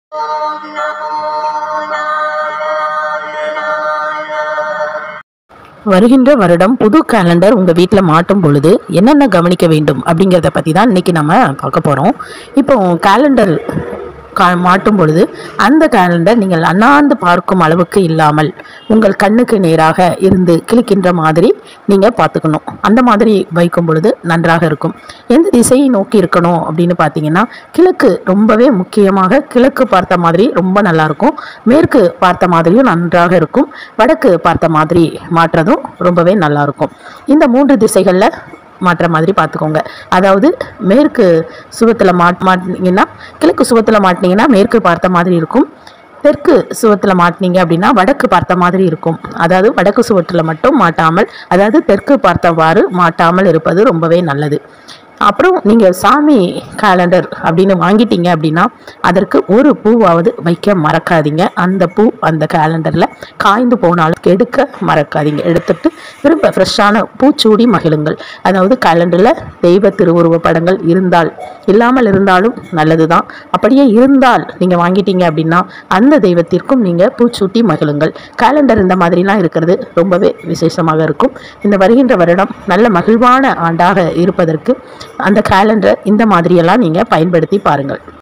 வருகின்ற வருடம் புது கேலண்டர் உங்கள் வீட்டில் மாட்டும் பொழுது என்னென்ன கவனிக்க வேண்டும் அப்படிங்கிறத பற்றி தான் இன்றைக்கி நம்ம பார்க்க போகிறோம் இப்போ கேலண்டர் கா மாட்டும் பொழுது அந்த கேலண்டர் நீங்கள் அண்ணாந்து பார்க்கும் அளவுக்கு இல்லாமல் உங்கள் கண்ணுக்கு நேராக இருந்து கிழிக்கின்ற மாதிரி நீங்கள் பார்த்துக்கணும் அந்த மாதிரி வைக்கும் பொழுது நன்றாக இருக்கும் எந்த திசையை நோக்கி இருக்கணும் அப்படின்னு பார்த்தீங்கன்னா கிழக்கு ரொம்பவே முக்கியமாக கிழக்கு பார்த்த மாதிரி ரொம்ப நல்லா இருக்கும் மேற்கு பார்த்த மாதிரியும் நன்றாக இருக்கும் வடக்கு பார்த்த மாதிரி மாற்றுறதும் ரொம்பவே நல்லா இருக்கும் இந்த மூன்று திசைகளில் மாற்ற மாதிரி பார்த்துக்கோங்க அதாவது மேற்கு சுவத்தில் மாட் மாட்டினீங்கன்னா கிழக்கு சுவத்தில் மாட்டினீங்கன்னா மேற்கு பார்த்த மாதிரி இருக்கும் தெற்கு சுவத்தில் மாட்டினீங்க அப்படின்னா வடக்கு பார்த்த மாதிரி இருக்கும் அதாவது வடக்கு சுவற்றில் மட்டும் மாட்டாமல் அதாவது தெற்கு பார்த்தவாறு மாட்டாமல் இருப்பது ரொம்பவே நல்லது அப்புறம் நீங்கள் சாமி கேலண்டர் அப்படின்னு வாங்கிட்டீங்க அப்படின்னா அதற்கு ஒரு பூவாவது வைக்க மறக்காதீங்க அந்த பூ அந்த கேலண்டரில் காய்ந்து போனாலும் எடுக்க மறக்காதீங்க எடுத்துட்டு திரும்ப ஃப்ரெஷ்ஷான பூச்சூடி மகிழுங்கள் அதாவது கேலண்டரில் தெய்வ திருவுருவ படங்கள் இருந்தால் இல்லாமல் இருந்தாலும் நல்லது தான் அப்படியே இருந்தால் நீங்கள் வாங்கிட்டீங்க அப்படின்னா அந்த தெய்வத்திற்கும் நீங்கள் பூச்சூட்டி மகிழுங்கள் கேலண்டர் இந்த மாதிரிலாம் இருக்கிறது ரொம்பவே விசேஷமாக இருக்கும் இந்த வருகின்ற வருடம் நல்ல மகிழ்வான ஆண்டாக இருப்பதற்கு அந்த கேலண்டரை இந்த மாதிரியெல்லாம் நீங்கள் பயன்படுத்தி பாருங்கள்